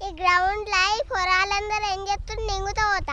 ఈ గ్రౌండ్ లో ఈ పొరాలందరూ ఏం చెప్తున్నారు నింగుతో పోతా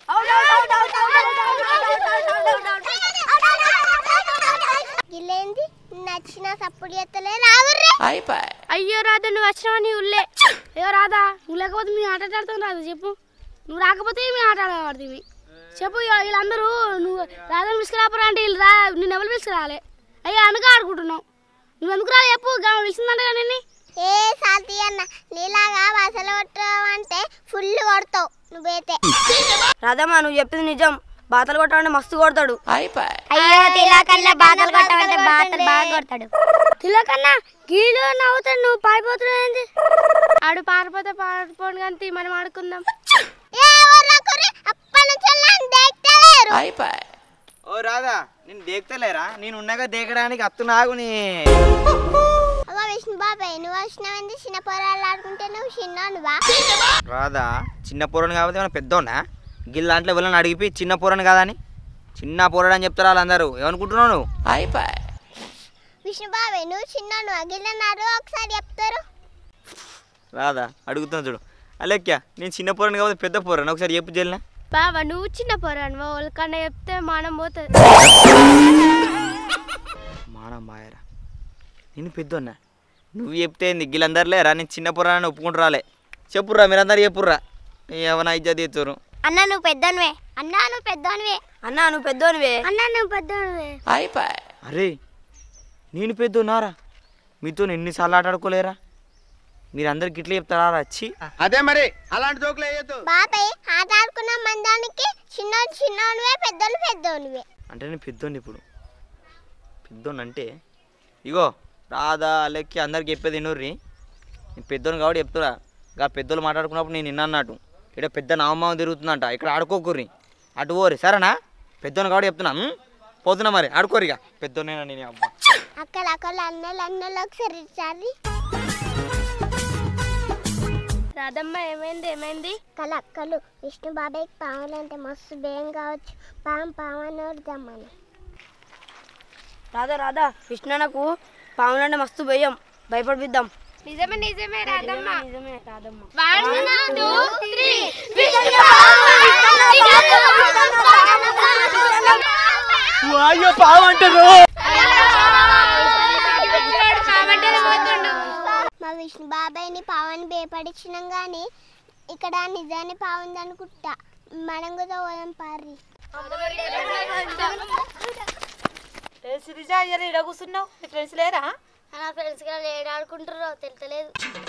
గిల్లేంది నచ్చిన సప్పుడు చేస్తలే రావుర్రే అయ్యో రాధా నువ్వు వచ్చినావు నీ ఉల్లే అయ్యో రాధా నువ్వు లేకపోతే మేము ఆట ఆడతాం రాదు చెప్పు నువ్వు రాకపోతే మేము ఆట ఆడబడుతుంది చెప్పు ఇగో వీళ్ళందరూ నువ్వు రాధను పిలుచుకురాపరా అంటే వీళ్ళు రా నిన్ను ఎవరు పిలుచుకురాలే అయ్యో అందుకు ఆడుకుంటున్నావు నువ్వు ఎందుకు రాలే చెప్పు గమ పిలిచిందంట కానీ ఏ సాల్తీ అన్న నీలాగా బసలు కొట్టావంటే ఫుల్ కొడతావు నువ్వైతే రాధమ్మ నువ్వు చెప్పింది నిజం బాతలు కొట్టాలంటే మస్తు కొడతాడు అయ్యో తిలాకల్లా బాధలు కొట్టావంటే బాధలు బాగా కొడతాడు తిలకన్నా గీలు నవ్వుతాడు నువ్వు పారిపోతున్నావు ఏంది ఆడు పారిపోతే పారిపోను కానీ మనం ఆడుకుందాం ఏ ఊర్లకుర్రి అప్పటి నుంచి నన్ను దేక్తలేరు ఓ రాదా నేను దేక్తలేరా నేను ఉండగా దేకడానికి అత్తునాగు నీ అగో విష్ణు బాబాయ్ నువ్వు వచ్చినావేంది చిన్న పొరాలు ఆడుకుంటే నువ్వు చిన్న నువ్వా రాదా చిన్న పొరను కాబట్టి మనం పెద్దోనా గిల్ దాంట్లో ఎవరైనా అడిగిపి చిన్న పొరను కాదని చిన్న పొరడు అని చెప్తారు వాళ్ళందరూ ఏమనుకుంటున్నావు నువ్వు విష్ణు బాబాయ్ నువ్వు చిన్న నువ్వు అగిలినారు ఒకసారి చెప్తారు రాదా అడుగుతున్నా చూడు అలెక్య నేను చిన్న పొరను కాబట్టి పెద్ద పొరను ఒకసారి చెప్పు జల్లిన బావా నువ్వు చిన్న పోరాను వాళ్ళకన్నా చెప్తే మానం పోతుంది మానం బాయరా నేను పెద్దోన్నా నువ్వు చెప్తే ఏంది గిల్లందరూ లేరా నేను చిన్న పొరని ఒప్పుకుంటారాలే చెప్పుర్రా మీరందరూ చెప్పుర్రా ఏమైనా ఇజ్జత్ తీర్చురు అన్న నువ్వు పెద్దనివే అన్న నువ్వు పెద్దనివే అన్నా నువ్వు పెద్దోనివే అన్నా నువ్వు పెద్దవాడివే అరే నేను పెద్దోన్నారా మీతో ఎన్నిసార్లు ఆట ఆడుకోలేరా మీరందరికి ఇట్లా చెప్తారా వచ్చి అదే మరి అలాంటి జోకులు వేయద్దు బాబాయ్ ఆట ఆడుకున్న మందానికి చిన్న చిన్నోనివే పెద్దోళ్ళు పెద్దోనివే అంటే నేను పెద్దోండి ఇప్పుడు పెద్దోండి అంటే ఇగో రాధా అలెక్కి అందరికి చెప్పేది ఎన్నూర్రి నేను పెద్దోని కాబట్టి చెప్తురా ఇంకా పెద్దోళ్ళు మాట్లాడుకున్నప్పుడు నేను నిన్న అన్నట్టు ఇక్కడ పెద్ద నామమావం తిరుగుతుందంట ఇక్కడ ఆడుకోకుర్రి అటు పోరి సరేనా పెద్దోని కాబట్టి చెప్తున్నా ఉం? పోతున్నా మరి ఆడుకోరు ఇక పెద్దోనేనా నేను అబ్బా అక్కడ అక్కడ అన్నలు అన్నలు ఒకసారి ఇచ్చారి రాధమ్మ ఏమైంది ఏమైంది కల అక్కలు విష్ణు బాబాయ్కి పావులంటే మస్తు భయం కావచ్చు పాము పామని వద్దామని రాధా రాధా కృష్ణనకు పాములంటే మస్తు భయం భయపడిద్దాం నిజమే నిజమే రాధమ్మ నిజమే రాధమ్మ వన్ టూ త్రీ అయ్యో పావంటారు మా విష్ణు బాబాయ్ని పావని భయపడిచ్చినాం కానీ ఇక్కడ నిజాన్ని పావుంది అనుకుంటా మనం కూడా పోదాం పారి సిరిజ అయ్యారు ఇడ కూర్చున్నావు నీ ఫ్రెండ్స్ లేరా నా ఫ్రెండ్స్ గా ఏడు ఆడుకుంటారో తెలుతలేదు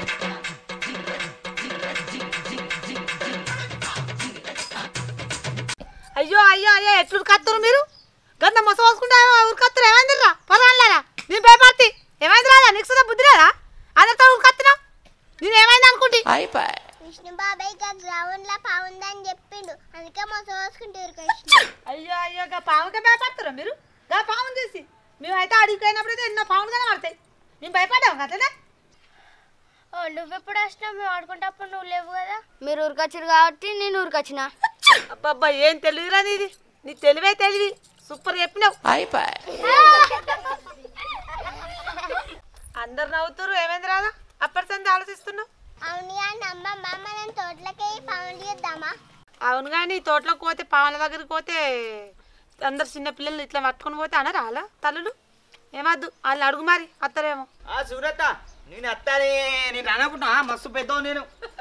అయ్యో అయ్యో అయ్యో ఎట్లు కత్తురు మీరు గంత మొస పోసుకుంటా ఉరికత్తురు ఏమైందిరా పరాలేరా నేను భయపడితే ఏమైంది రాదా నీకు సుధా బుద్ధి లేదా అందరితో ఉరికత్తున్నా నేను ఏమైంది అనుకుంటే విష్ణు బాబాయ్ ఇక గ్రౌండ్ లో పావుందని చెప్పిండు అందుకే మొత్తం పోసుకుంటారు కృష్ణ అయ్యో అయ్యో గా పాముకే భయపడతారా మీరు గా పాము చూసి మేమైతే అడిగిపోయినప్పుడు అయితే ఎన్నో పాములు కనబడతాయి మేము భయపడ్డాం కదనే ఓ నువ్వెప్పుడు వచ్చినావు మేము ఆడుకుంటప్పుడు నువ్వు లేవు కదా మీరు ఊరికొచ్చారు కాబట్టి నేను ఊరికొచ్చిన అబ్బబ్బా ఏం తెలివిరా నీది నీ తెలివే తెలివి సూపర్ చెప్పినావు అందరు నవ్వుతారు ఏమైంది రాదా అప్పటి సంది ఆలోచిస్తున్నావు అవును కానీ అమ్మ మా మనం తోటలకే పావులు చేద్దామా అవును కానీ తోటలోకి పోతే పావుల దగ్గరికి పోతే అందరు చిన్న పిల్లలు ఇట్లా పట్టుకొని పోతే అనరా అలా తల్లులు ఏమద్దు వాళ్ళు అడుగు మరి అత్తరేమో సూరత నేను అత్తానే నేను అనుకుంటా మస్తు పెద్ద నేను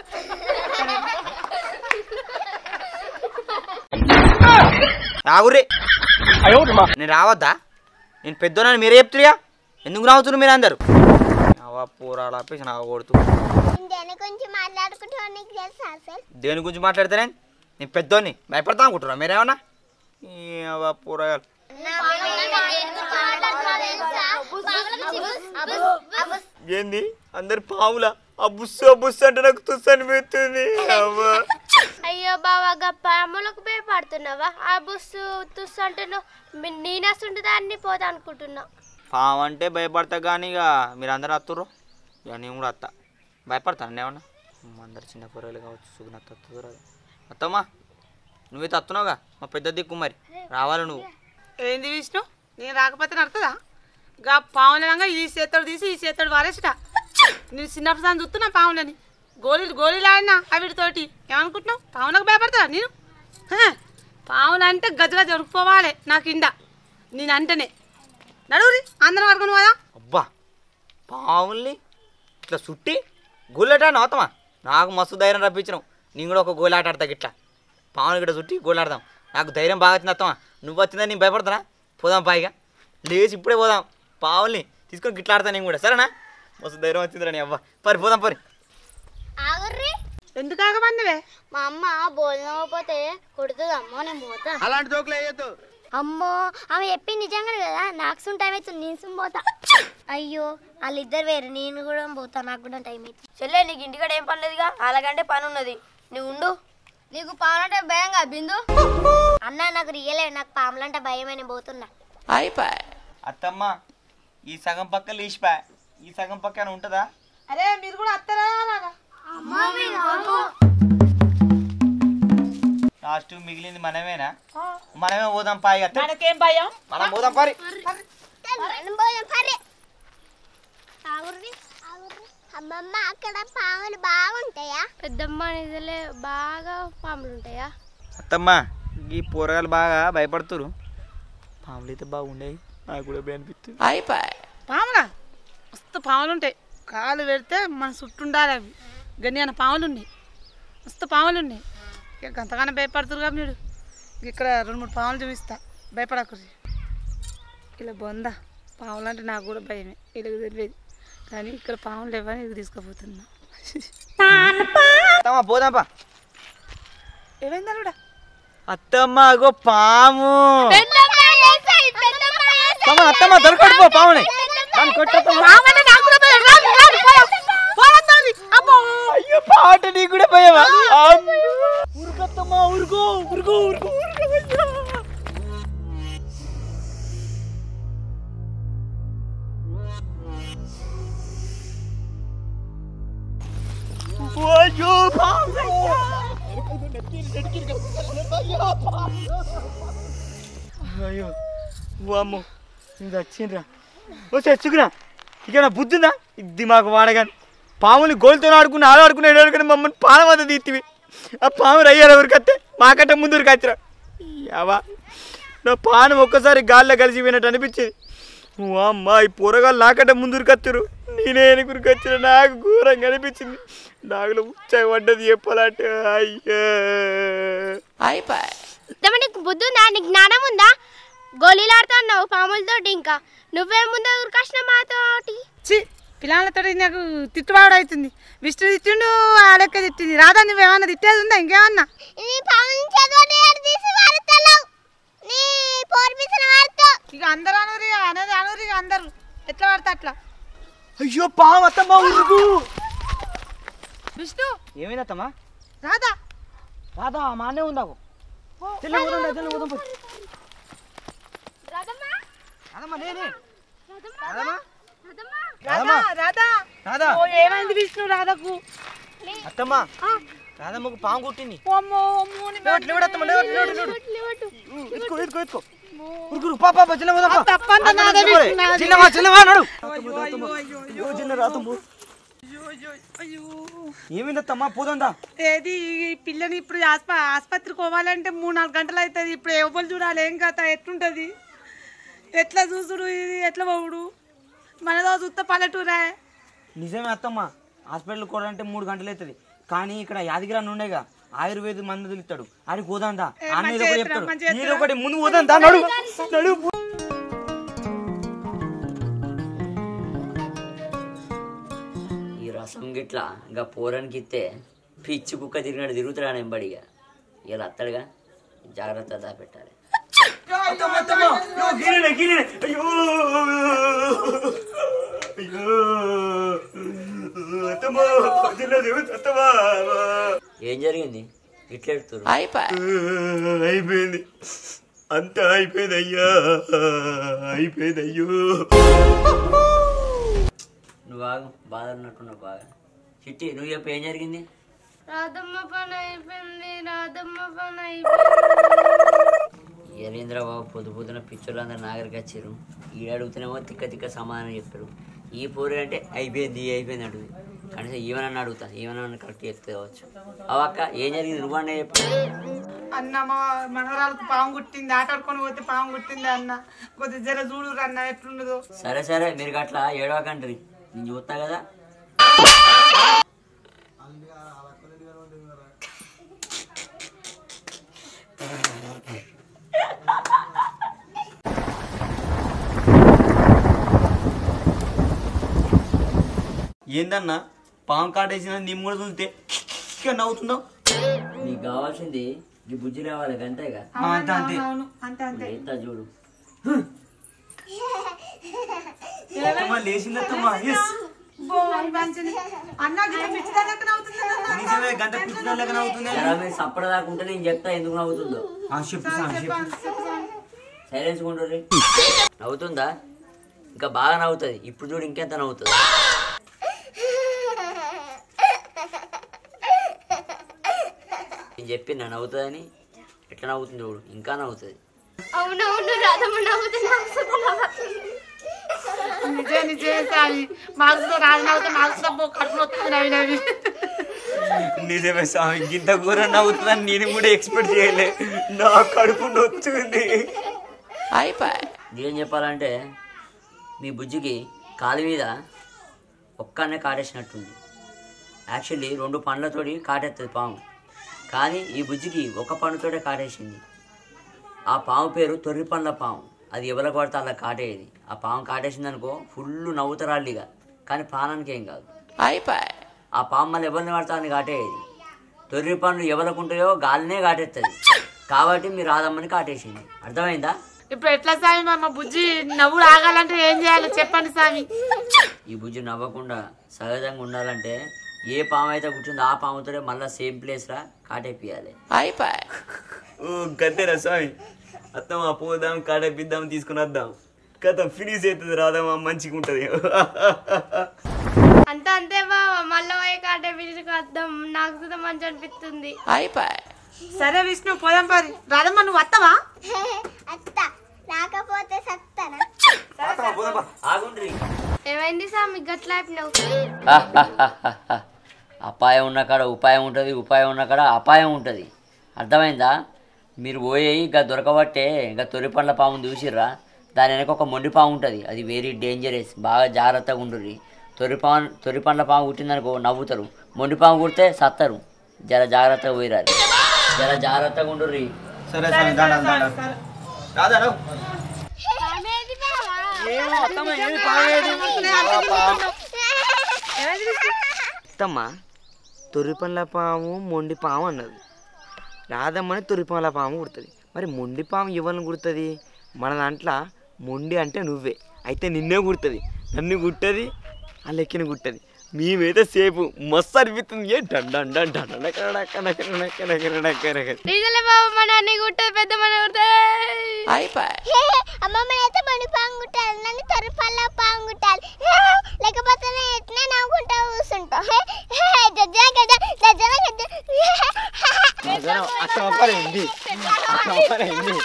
ఆగురే నేను రావద్దా నేను పెద్దోనని మీరే చెప్తురియా ఎందుకు రావుతున్నారు మీరు అందరు అవ్వ పోరాడు ఆపేసి నా కొడుతూ నేను దేని గురించి మాట్లాడుకుంటా నీకు తెలుసా అసలు దేని గురించి మాట్లాడితేనే నేను పెద్దోని భయపడతా అనుకుంటున్నా మీరేమన్నా ఈ అవ్వ పోరాగాలు ఏంది అందరు పావులా ఆ బుస్సు ఆ బుస్సు అంటే నాకు తుస్సు అనిపిస్తుంది అవ్వ అయ్యో బావా గా పాములకు భయపడుతున్నావా ఆ బుస్సు తుస్సు అంటున్నావు నేనేస్తుంటే దాన్ని పోతా అనుకుంటున్నా పాము అంటే భయపడతా కానీ ఇక మీరు అందరూ అత్తుర్రు ఇక నేను కూడా అత్త భయపడతాను ఏమన్నా అందరు చిన్న పొరలు కావచ్చు సుగుణ అత్త రాదు అత్తమ్మా నువ్వైతే అత్తున్నావుగా మా పెద్ద దిక్కు మరి రావాలి నువ్వు ఏంది విష్ణు నేను రాకపోతే నడుతుందా గా పావులనంగా ఈ చేతుడు తీసి ఈ చేతుడు వారేసిట నేను చిన్నప్పుడు సార్ చూస్తున్నా పావులని గోళీలు గోళీలు ఆడినా అవిటితోటి ఏమనుకుంటున్నావు పావులకు భయపడతా నేను హ, పావులు అంటే గజ గజ ఉరుకుపోవాలి నాకు ఇండ నేను అంటేనే నడువురి అందరం వరకు కదా అబ్బా పావుల్ని ఇట్లా చుట్టి గోలాట నవ్వుతామా నాకు మస్తు ధైర్యం రప్పించినావు నేను కూడా ఒక గోలాట ఆడతా ఇట్లా పావులు ఇక్కడ చుట్టి గోలాడదాం నాకు ధైర్యం బాగా వచ్చింది అత్తమా నువ్వు వచ్చిందని నేను భయపడతానా పోదాం పాయిగా లేచి ఇప్పుడే పోదాం పావుల్ని తీసుకొని గిట్లా ఆడతా నేను కూడా సరేనా మస్తు ధైర్యం వచ్చిందిరా నీ అవ్వ పరి పోదాం పరి ఆగుర్రి ఎందుకు ఆగమందివే మా అమ్మ భోజనం పోతే కొడుతుంది అమ్మో నేను పోతా అలాంటి జోకులు వేయొద్దు అమ్మో ఆమె చెప్పి నిజంగా కదా నాకు సుం టైం అవుతుంది నేను సుం పోతా అయ్యో వాళ్ళిద్దరు వేరు నేను కూడా పోతా నాకు కూడా టైం అవుతుంది చెల్లె నీకు ఇంటికాడ ఏం పని లేదుగా అలాగంటే పని ఉన్నది నువ్వు ఉండు నీకు పాములంటే భయంగా బిందు అన్న నాకు రియలే నాకు పాములంటే భయమే నేను పోతున్నా అత్తమ్మ ఈ సగం పక్క లేచిపా ఈ సగం పక్కన ఉంటుందా అరే మీరు కూడా అత్తరా లాస్ట్ మిగిలింది మనమేనా మనమే పోదాం పాయిగా మనకేం భయం మనం పోదాం పారి మనం పోదాం పరే ఆగుర్రి ఆగుర్రి అమ్మమ్మ అక్కడ పాములు బాగుంటాయా పెద్దమ్మ నిజలే బాగా పాములు ఉంటాయా అత్తమ్మ ఈ పోరగాలు బాగా భయపడుతురు పాములు అయితే బాగుండేవి నాకు కూడా భయం అనిపిస్తుంది పాములా మస్తు పాములు ఉంటాయి కాలు పెడితే మన చుట్టూ ఉండాలి అవి గన్ని పాములు ఉన్నాయి మస్తు పాములు ఉన్నాయి ఇక అంతగానే భయపడుతురుగా మీరు ఇక్కడ రెండు మూడు పాములు చూపిస్తా భయపడకూరి ఇలా బొందా పాములు అంటే నాకు కూడా భయమే వీళ్ళకి తెలియదు కానీ ఇక్కడ పాములు లేవని ఇది తీసుకుపోతున్నా అత్తమ్మ పోదాంపా ఏమైంది అల్లుడా అత్తమ్మ అగో పాము అత్తమ్మ అత్తమ్మ దొరకడు పో పాముని దాన్ని కొట్టత్తమ్మ. అయ్యో పాట నీకు కూడా భయమా ఉరుకత్తమ్మా ఉరుకో ఉరుకో ఉరుకో ఉరుకో అయ్యో పాము అయ్యో వామ్మో ఇది వచ్చిండ్రా ఓ చచ్చుకురా ఇక నా బుద్ధిందా ఇది మాకు వాడగాని పాముని గోలుతో ఆడుకుని ఆడ ఆడుకుని ఏడు ఆడుకుని మమ్మల్ని పానం అంతా తీతివి ఆ పాము అయ్యారు ఎవరికత్తే మాకంటే ముందు ఉరికొచ్చిరా యావా నా పానం ఒక్కసారి గాల్లో కలిసిపోయినట్టు అనిపించేది ఓ అమ్మా ఈ పూరగాళ్ళు నాకంటే ముందు ఉరికొచ్చారు నేనే ఉరికొచ్చిన నాకు ఘోరంగా అనిపించింది నాకులో ఉచ్చాయి పడ్డది చెప్పాలంటే అయ్యో పెద్దమ్మ నీకు బుద్ధి ఉందా నీకు జ్ఞానం ఉందా గోళీలు ఆడుతున్నావు పాములతోటి ఇంకా నువ్వేముందా ఉరికాసిన మాతోటి చి పిల్లలతో నాకు తిట్టుబాడు అవుతుంది విష్ణు తిట్టిండు ఆ లెక్క తిట్టింది రాదా నువ్వేమన్నా తిట్టేది ఉందా ఇంకేమన్నా నీ పాముని చదవని ఆడ తీసి వాడుతలేవు నీ పోర్పిసిన వాడుతో ఇక అందరూ అనురి అనేది అనురి ఇక అందరూ ఎట్లా పడితే అట్లా అయ్యో పాము అత్తమ్మ ఉరుకు విష్ణు ఏమైందత్తమ్మా రాదా రాదా మా అన్నే ఉందాకు తెల్ల పోదాం రా, తెల్ల పోదాం పో. రాదమ్మా, నేనే. రాదమ్మా? రాదా రాదా రాదా ఓ ఏమైంది విష్ణు రాధకు అత్తమ్మా రాదమ్మకు పాము కుట్టింది అమ్మో అమ్మో నీ లేవట్టు, లేవట్టు అత్తమ్మ, లేవట్టు, లేవట్టు, లేవట్టు. ఊ, ఎత్తుకో ఎత్తుకో ఎత్తుకో ఉరుకు, ఉరుకు, పా, పా, పా, చిన్న పోదాం, పా. తప్పంతా అత్తమ్మ, నాదే చిన్నవా, విష్ణు, నాదే. చిన్నవా చిన్నవా నడు అయ్యో అయ్యో అయ్యో అయ్యో, చిన్న రాతమ్మ అయ్యో ఏమైందత్తమ్మా పోదందా ఏది ఈ పిల్లని ఇప్పుడు ఆస్ప ఆసుపత్రికి పోవాలంటే మూడు నాలుగు గంటలు అవుతుంది ఇప్పుడు ఎవరు చూడాలి ఏం కథ ఎట్లుంటుంది ఎట్లా చూసుడు ఇది ఎట్లా పోవుడు మనదో చూస్తే పల్లెటూరే నిజమే అత్తమ్మ హాస్పిటల్ కూడా అంటే మూడు గంటలు అవుతుంది కానీ ఇక్కడ యాదగిరి అని ఉండేగా ఆయుర్వేద మందు తెలుస్తాడు అది పోదాందా అన్న ఏదో ఒకటి చెప్తాడు మంచిగా ఏదో ఒకటి ముందు పోదాందా నడు నడు ఈ రసం గిట్ల ఇంకా పోరానికి ఇస్తే పిచ్చి కుక్క తిరిగినట్టు తిరుగుతాడా నెంబడిగా ఇలా అత్తడుగా జాగ్రత్త దాపెట్టాలి అత్తమ్మ, అత్తమ్మ, అయ్యో, గిరినే, గిరినే. అయ్యో అయ్యో అత్తమ్మ, వదిలేదు, అత్తమ్మ. ఏం జరిగింది ఇట్లా ఎడుతురు అయిపోయింది అంతా అయిపోయింది అయ్యా అయిపోయింది అయ్యో నువ్వు బాగా బాధ ఉన్నట్టున్నావు బాగా చిట్టి నువ్వు చెప్పు ఏం జరిగింది రాధమ్మ పని అయిపోయింది రాధమ్మ పని అయిపోయింది యలీంద్ర బాబు పొద్దు పొద్దున పిచ్చోళ్ళందరూ నాగరికి వచ్చారు ఈ అడుగుతున్నామో తిక్క తిక్క సమాధానం చెప్పారు ఈ పూరి అంటే అయిపోయింది అయిపోయింది అంటుంది కనీసం ఏమన్నా అడుగుతాను ఏమన్నా కరెక్ట్ చెప్తే కావచ్చు అవ అక్క ఏం జరిగింది నువ్వనే చెప్పు అన్న మా మనవరాలకు పాము కుట్టింది ఆటాడుకొని పోతే పాము కుట్టింది అన్న కొద్దిగా జర చూడు అన్న ఎట్లున్నదో సరే సరే మీరు అట్లా ఏడవకండ్రి నేను చూస్తా కదా ఏందన్నా పాము కాటేసిన నీ మూడు చూస్తే నవ్వుతున్నావు నీకు కావాల్సింది నీ బుజ్జి రావాలి గంతేగా అంతే అంతే అవును అంతే అంతే ఎంత చూడు అత్తమ్మ లేచిందత్తమ్మా ఎస్ బో, అది మంచిది. అన్న గిట్ల పిచ్చిదాని లెక్కన అవుతుంది అన్న. నిజమే గంట పిచ్చిన లెక్క నవ్వుతుంది జరా మీరు సప్పడదాకా ఉంటే నేను చెప్తా ఎందుకు నవ్వుతుందో ఆ, చెప్పు సామి, చెప్పు సైలెన్స్ కొండ్రి నవ్వుతుందా ఇంకా బాగా నవ్వుతుంది ఇప్పుడు చూడు ఇంకెంత నవ్వుతుంది నేను చెప్పిన నవ్వుతుందని ఎట్లా నవ్వుతుంది చూడు ఇంకా నవ్వుతుంది అవునవును రాధమ్మ నవ్వుతున్నా నిజే నిజే సామి మార్క్స్ రాదు నవ్వుతే మార్క్స్ కడుపులో వస్తుంది నవ్వి నవ్వి నిజమే స్వామి గింత కూర నవ్వుతుందని నేను కూడా ఎక్స్పెక్ట్ చేయలే నా కడుపు నొచ్చుంది ఏం చెప్పాలంటే మీ బుజ్జికి కాలు మీద ఒక్కనే కాటేసినట్టుంది యాక్చువల్లీ రెండు పండ్లతోటి కాటేస్తుంది పాము కానీ ఈ బుజ్జికి ఒక పండుతోటే కాటేసింది ఆ పాము పేరు తొర్రి పండ్ల పాము అది ఎవరికి పడితే అలా కాటేది ఆ పాము కాటేసింది అనుకో ఫుల్ నవ్వుతారాళ్ళిగా కానీ పానానికి ఏం కాదు ఆ పాము మళ్ళీ ఎవరిని పడితే అని కాటేది తొర్రి పండ్లు ఎవరికి ఉంటాయో గాలినే కాటేస్తుంది కాబట్టి మీరు రాదమ్మని కాటేసింది అర్థమైందా ఇప్పుడు ఎట్లా సామి మరి మా బుజ్జి నవ్వుడు ఆగాలంటే ఏం చేయాలి చెప్పండి సామి ఈ బుజ్జి నవ్వకుండా సహజంగా ఉండాలంటే ఏ పాము అయితే కూర్చుందో ఆ పాముతోనే మళ్ళీ సేమ్ ప్లేస్లా కాటేపియాలి ఓ గంతేనా స్వామి అత్తమ్మ పోదాం కాడపిద్దాం తీసుకుని వద్దాం కథ ఫినిష్ అవుతుంది రాదమ్మా మంచిగా ఉంటుంది అంత అంతే బావ మళ్ళీ పోయి కాటే పిలిచి వద్దాం నాకు కూడా మంచి అనిపిస్తుంది సరే విష్ణు పోదాం పరి రాదమ్మ నువ్వు వస్తావా అత్త రాకపోతే సత్తనా ఆగుండ్రి ఏమైంది సామి గట్లా అయిపోయినావు అపాయం ఉన్న కాడ ఉపాయం ఉంటుంది ఉపాయం ఉన్న కాడ అపాయం ఉంటుంది అర్థమైందా మీరు పోయి ఇంకా దొరకబట్టే ఇంకా తొలి పండ్ల పాము చూసిర్రా దాని వెనక ఒక మొండి పాము ఉంటుంది అది వెరీ డేంజరస్ బాగా జాగ్రత్తగా ఉండుర్రి తొలి పాము తొలి పండ్ల పాము కుట్టిందనుకో నవ్వుతారు మొండి పాము కుడితే సత్తరు జర జాగ్రత్తగా పోయిరారు జర జాగ్రత్తగా ఉండుర్రి సరే స్వామి దాడా దాడా రాదా రావు. ఏమో అత్తమ్మ ఏమి పావేది అత్తమ్మ తొరిపండ్ల పాము మొండి పాము అన్నది రాదమ్మని తొరిపండ్ల పాము కుడుతుంది మరి మొండి పాము ఎవరిని కుడుతుంది మన దాంట్లో మొండి అంటే నువ్వే అయితే నిన్నే కుడుతుంది నన్ను కుట్టది ఆ లెక్కన కుట్టది మేమైతే సేపు మస్తు అనిపిస్తుంది ఏ డండ డండ డండ కరడ కన కరడ కన కరడ కరడ. డీజలే బావ మన అన్ని గుట్టదు పెద్ద మన అమ్మమ్మ అయితే మణి పాము కుట్టాలి నన్ను తొరిపల్ల పాము కుట్టాలి లేకపోతే నేను ఎట్లా నవ్వుకుంటా కూర్చుంటా జజ్జన గజ జజ్జన గజ అసలు అత్తమ్మ పరేంది అత్తమ్మ పరేంది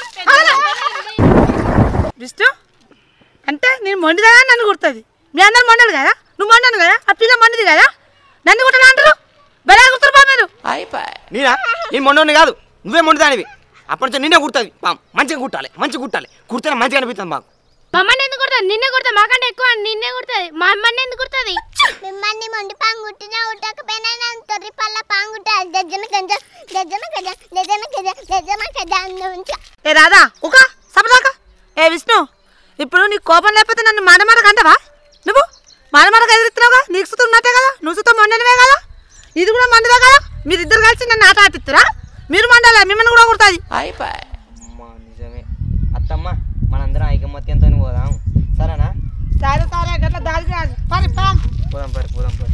విష్ణు అంటే నేను మొండిదా నన్ను కుడుతుంది మీ అందరు మొండలు కదా నువ్వు మొండను కదా ఆ పిల్ల మొండిది కదా నన్ను కుట్టను అంటారు బలా కుడుతారు బా మీరు నేనా నేను మొండోని కాదు నువ్వే మొండిదానివి అప్పటి నుంచి నిన్నే కుడుతుంది పాం మంచిగా కుట్టాలి మంచిగా కుట్టాలి కుడితేనే మంచిగా అనిపిస్తుంది మాకు మా అమ్మని ఎందుకు కుడుతుంది నిన్నే కుడుతుంది మాకంటే ఎక్కువ నిన్నే కుడుతుంది మా అమ్మని ఎందుకు కుడుతుంది మిమ్మల్ని మొండి పాము కుట్టినా ఉట్టకపోయినా నన్ను తొరిపల్ల పాము కుట్టాలి జజ్జన గజ జజ్జన గజ జజ్జన గజ జజ్జన గజ నుంచి ఏ రాదా ఒక సపదాకా ఏ విష్ణు ఇప్పుడు నీకు కోపం లేకపోతే నన్ను మాట మాట కంటవా నువ్వు మాట మాట ఎదురుతున్నావుగా నీకు సుతం ఉన్నట్టే కదా నువ్వు సుతం మండలివే కదా ఇది కూడా మండలే కదా మీరిద్దరు కలిసి నన్ను ఆట ఆటిస్తురా మీరు మండలే మిమ్మల్ని కూడా కుడుతుంది అమ్మా నిజమే అత్తమ్మ మనందరం ఐకమత్యంతో పోదాం సరేనా సరే సరే గట్ల దారి రాదు పరి పామ్ పోదాం పరి పోదాం పరి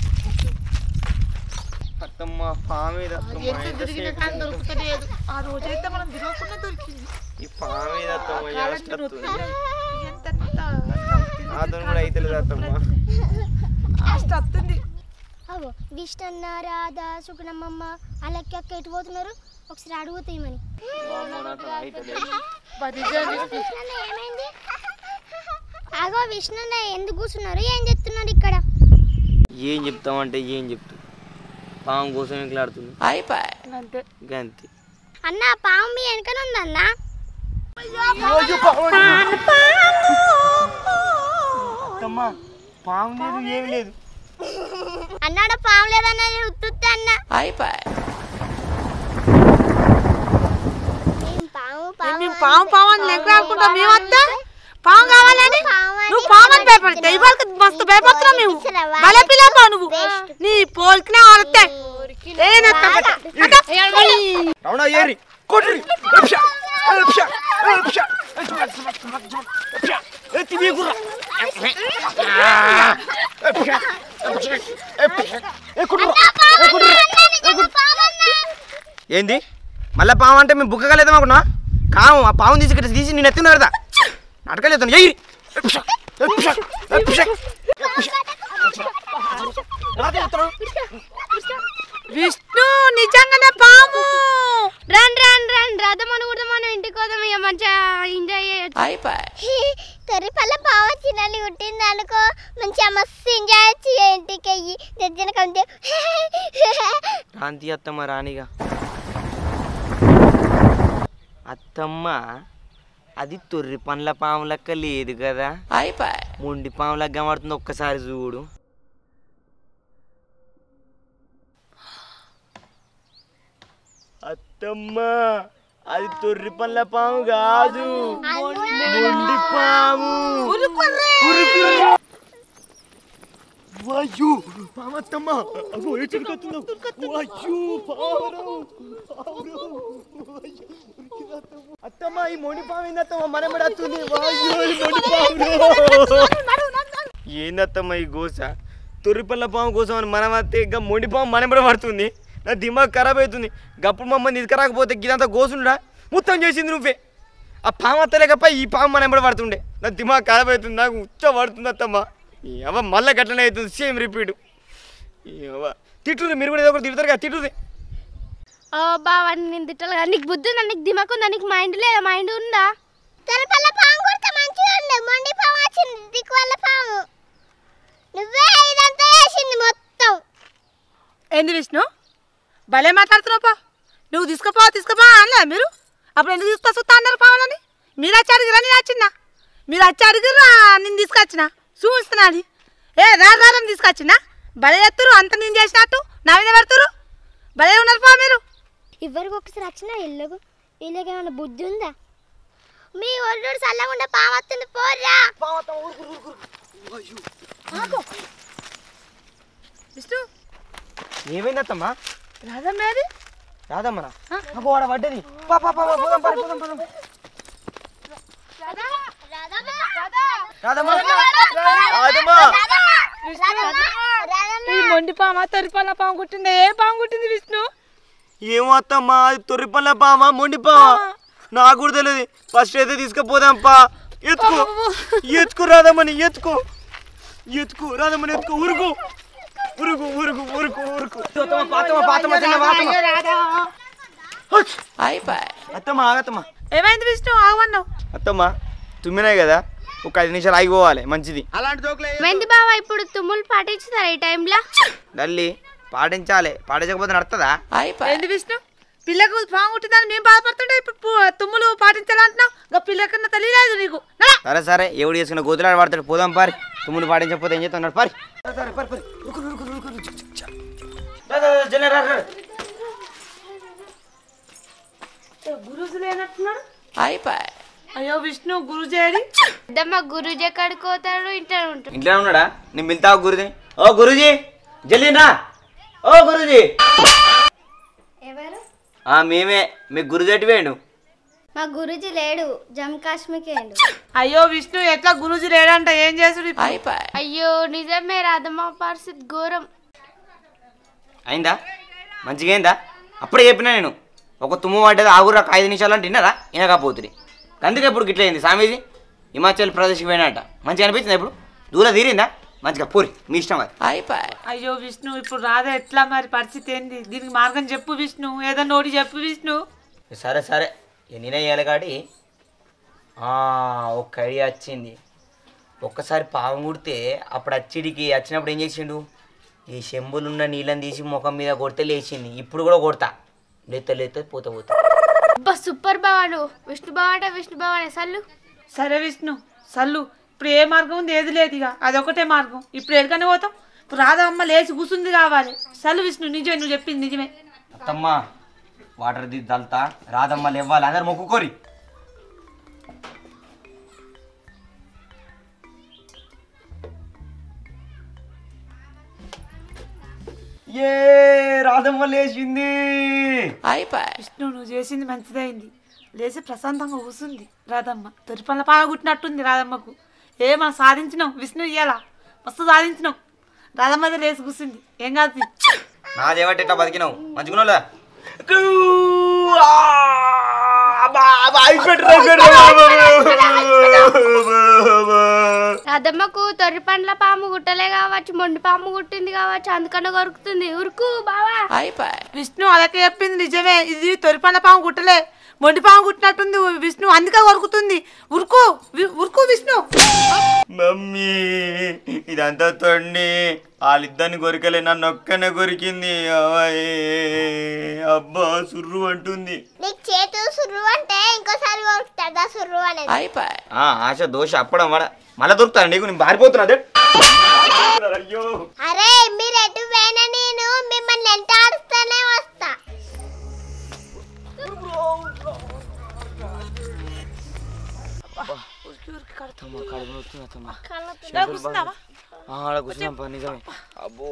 అత్తమ్మ పామీద ఎంత తిరిగిన కానీ దొరుకుతలేదు ఆ రోజైతే మనం తిరగకుండా దొరికింది ఈ పామీద అత్తమ్మ కాలంటే ఏడుస్తుంది. నొప్పి. ఎంత నాతో కూడా అయితే అత్తమ్మ లాస్ట్ వస్తుంది అగో విష్ణన్న రాధా సుగుణమ్మమ్మ అలాగే అక్క ఎటు పోతున్నారు ఒకసారి అడుగుతాయమని విష్ణన్న ఏమైంది అగో విష్ణన్న ఎందుకు కూర్చున్నారు ఏం చెప్తున్నారు ఇక్కడ ఏం చెప్తామంటే ఏం చెప్తాం పాము కోసం ఎంకలాడుతుంది అంతే గంతి అన్న పాము మీ వెనకనే ఉందన్న అత్తమ్మ పాము లేదు ఏమి లేదు అన్నాడ పాము లేదన్న ఉత్తుత్తి అన్న ఏం పాము మేము పాము పాము అని లెక్క రాకుండా మేము వద్దా పాము కావాలని నువ్వు పాము అని భయపడతావు ఇవాళ మస్తు భయపడుతున్నావు మేము భలే పిల్లపా నువ్వు నీ పోలికినా ఆడితే అవునా ఏరి కొట్రి ఎప్షా, ఎప్షా, ఎప్షా, ఎప్షా, ఎత్తి వీకురా. ఎప్షా, ఎప్షా, ఎప్షా, ఏ కొట్టురా, ఏ కొట్టురా. ఏంది మళ్ళా పాము అంటే మేము బుక్క కలేదాం అనుకున్నా కాము ఆ పాము తీసి ఇక్కడ తీసి నేను ఎత్తున్నా కదా అడగలేదు ఎయిరి ఎప్షా, ఎప్షా, ఎప్షా, ఎప్షా. రాత్రి ఎత్తురా. విష్ణు నిజంగానే పాము రండి రండి రండి రథం అని కూడా మనం ఇంటికి పోదాం ఇక మంచిగా ఎంజాయ్ చేయొచ్చు తొరిపల్ల పావు వచ్చినని కుట్టింది అనుకో మంచిగా మస్తు ఎంజాయ్ వచ్చి ఇంటికి అయ్యి దగ్గర కంటే రాంతి అత్తమ్మ రాణిగా అత్తమ్మ అది తొర్రి పండ్ల పాము లెక్క లేదు కదా మొండి పాము లెక్క కనబడుతుంది ఒక్కసారి చూడు అత్తమ్మ అది తొర్రి పండ్ల పాము కాదు మొండి పాము వాయు పామత్తమ్మ అగో ఏ చిరుకొస్తున్నావు వాయు పావురం అత్తమ్మ ఈ మొండి పాము ఏందత్తమ్మ మనమడి వస్తుంది వాయు ఈ మొండి పాము ఏందత్తమ్మ ఈ గోస తొర్రిపల్ల పాము కోసం అని మనం వస్తే ఇంకా మొండి పాము మనబడి పడుతుంది నా దిమాగ్ ఖరాబ్ అవుతుంది గప్పుడు మమ్మల్ని తీసుకురాకపోతే ఇదంతా గోసుండా మొత్తం చేసింది నువ్వే ఆ పాము అత్తలేకపోయి ఈ పాము మనబడి పడుతుండే నా దిమాగ్ ఖరాబ్ అవుతుంది నాకు ఉచ్చ పడుతుంది అత్తమ్మ అవ్వ మళ్ళీ గట్లనే అవుతుంది సేమ్ రిపీట్ అవ్వ తిట్టుది మీరు కూడా ఏదో ఒకటి తిడతారు కదా తిట్టుది ఓ బావా నేను తిట్టాలి కదా నీకు బుద్ధి ఉందా నీకు దిమాకు ఉందా నీకు మైండ్ లేదా మైండ్ ఉందా తొరిపల్ల పాము కొడితే మంచిగా ఉండే మొండి పాము వచ్చింది దిక్కు వల్ల పాము నువ్వే ఇదంతా వేసింది మొత్తం ఏంది విష్ణు భలే మాట్లాడుతున్నావు పా నువ్వు తీసుకుపో తీసుకుపో అనలే మీరు అప్పుడు ఎందుకు తీసుకొస్తా అన్నారు పావాలని మీరు వచ్చి అడిగిరా నేను వచ్చిందా మీరు వచ్చి అడిగిరా నేను తీసుకొచ్చిన చూస్తున్నాను ఏ రా రారని తీసుకొచ్చినా భలే ఎత్తురు అంత నేను చేసినట్టు నా మీద పెడుతురు భలే ఉన్నారు పా మీరు ఎవరికి ఒకసారి వచ్చినా ఇళ్ళకు వీళ్ళకి ఏమైనా బుద్ధి ఉందా మీ ఒళ్ళు చల్లకుండా పాము వస్తుంది పోరా విష్ణు ఏమైందత్తమ్మా రాదమ్మ ఏది రాదమ్మరా అబ్బో వాడ పడ్డది పా పా పా పా, పోదాం పరి పోదాం పోదాం రాదమ్మా రాదమ్మా ఈ మొండి పామ తొరిపాల పాము కుట్టింది ఏ పాము కుట్టింది విష్ణు ఏమో అత్తమ్మా అది తొర్రిపల్ల పామా మొండి పామా నాకు కూడా తెలియదు ఫస్ట్ అయితే తీసుకుపోదాంపా ఎత్తుకో ఎత్తుకు రాదమ్మని ఎత్తుకో ఎత్తుకు రాదమ్మని ఎత్తుకో ఉరుకు ఉరుకు ఉరుకు ఉరుకు ఉరుకు పాతమ్మ పాతమ్మ చిన్న పాతమ్మ అత్తమ్మ ఆగత్తమ్మ ఏమైంది విష్ణు ఆగమన్నావు అత్తమ్మ తుమ్మినాయి కదా ఒక ఐదు నిమిషాలు ఆగిపోవాలి మంచిది అలాంటి జోకులే మెంది బావా ఇప్పుడు తుమ్ములు పాటించుతారా ఈ టైంలో డల్లి పాటించాలి పాటించకపోతే నడుతుందా ఏంది విష్ణు పిల్లకు పాము కుట్టిందని మేము బాధపడుతుంటే ఇప్పుడు పు- తుమ్ములు పాటించాలంటున్నావు ఇంకా పిల్లకన్నా తెలియలేదు నీకు నడా. సరే సరే ఎవడు చేసుకున్న గోతులాడు పడతాడు పోదాం పారి తుమ్ముడు పాటించకపోతే ఏం చేస్తున్నాడు పారి గురుజు లేనట్టున్నాడు అయ్యో విష్ణు గురుజేడి పెద్దమ్మ గురుజీ ఎక్కడికి పోతాడు ఇంట్లో ఉంటాడు ఇంట్లో ఉన్నాడా నేను పిలుతావు గురుజీ ఓ గురుజీ జల్దీ రా ఓ గురుజీ ఎవరు ఆ మేమే మీ గురుజీ ఎటు వేయండు మా గురుజీ లేడు జమ్మూ కాశ్మీర్కి వెళ్ళడు అయ్యో విష్ణు ఎట్లా గురుజీ లేడంట ఏం చేసుడు ఇప్పుడు? అయ్యో నిజమే రాదమ్మ పరిస్థితి ఘోరం అయిందా మంచిగా అయిందా అప్పుడే చెప్పినా నేను ఒక తుమ్ము పడ్డది ఆగురు ఒక ఐదు నిమిషాలు అంటే తిన్నారా వినకపోతుంది అందుకే ఇప్పుడు గిట్ల అయింది స్వామీజీ హిమాచల్ ప్రదేశ్కి పోయినట్ట మంచిగా అనిపించింది ఇప్పుడు దూరం తీరిందా మంచిగా పూరి మీ ఇష్టం అది అయ్యో విష్ణు ఇప్పుడు రాదా ఎట్లా మరి పరిస్థితి ఏంది దీనికి మార్గం చెప్పు విష్ణు ఏదో నోటి చెప్పు విష్ణు సరే సరే ఇక నేనే చేయాలి కాబట్టి ఆ, ఒక్క ఐడియా వచ్చింది ఒక్కసారి పాము కుడితే అప్పుడు అచ్చిడికి వచ్చినప్పుడు ఏం చేసిండు ఈ చెంబులున్న నీళ్ళని తీసి ముఖం మీద కొడితే లేచింది ఇప్పుడు కూడా కొడతా లేత లేత పోత పోతా అబ్బా సూపర్ బావా నువ్వు విష్ణు బావ అంటే విష్ణు బావ అనే సల్లు సరే విష్ణు సల్లు ఇప్పుడు ఏ మార్గం ఉంది ఏది లేదు ఇక అదొకటే మార్గం ఇప్పుడు ఎక్కడికనే పోతాం ఇప్పుడు రాధమ్మ లేచి కూసుంది కావాలి సల్లు విష్ణు నిజమే నువ్వు చెప్పింది నిజమే అత్తమ్మ వాటర్ ది దల్తా రాదమ్మ లేవ్వాలి అందరు మొక్కుకోరి ఏ రాధమ్మ లేచింది విష్ణు నువ్వు చేసింది మంచిదైంది లేచి ప్రశాంతంగా కూసుంది రాధమ్మ తొరి పనుల పాగా కుట్టినట్టుంది రాధమ్మకు ఏ మనం సాధించినాం విష్ణు ఇయ్యాల మస్తు సాధించినాం రాధమ్మ అయితే లేచి కూసుంది ఏం కాదు తీ. నాదేవట్టి ఎట్లా బతికినావు మంచుకున్నావులే రాధమ్మకు తొర్రి పండ్ల పాము గుట్టలే కావచ్చు మొండి పాము గుట్టింది కావచ్చు అందుకనే కొరుకుతుంది ఉరుకు బావా విష్ణు అలాగే చెప్పింది నిజమే ఇది తొరి పనుల పాము కుట్టలే మొండి పాము కుట్టినట్టుంది విష్ణు అందుకే కొరుకుతుంది ఉరుకు వి- ఉరుకు విష్ణు మమ్మీ ఇదంతా తొండి వాళ్ళిద్దరిని కొరికలే నన్ను ఒక్కనే కొరికింది అవ్వాయ్. అబ్బా సుర్రు అంటుంది నీకు చేతులు సుర్రు అంటే ఇంకోసారి కొరుకుతాడా సుర్రు అనేది ఆ, ఆశ దోష అప్పడం వడ మళ్ళా దొరుకుతాను నీకు నేను పారిపోతున్నా అదే అయ్యో అరే మీరు ఎటు పోయినా నేను మిమ్మల్ని ఎంత ఆడుస్తూనే వస్తా కూర్చున్నావా ఆడ కూర్చున్నాం పా నిజమే అబ్బో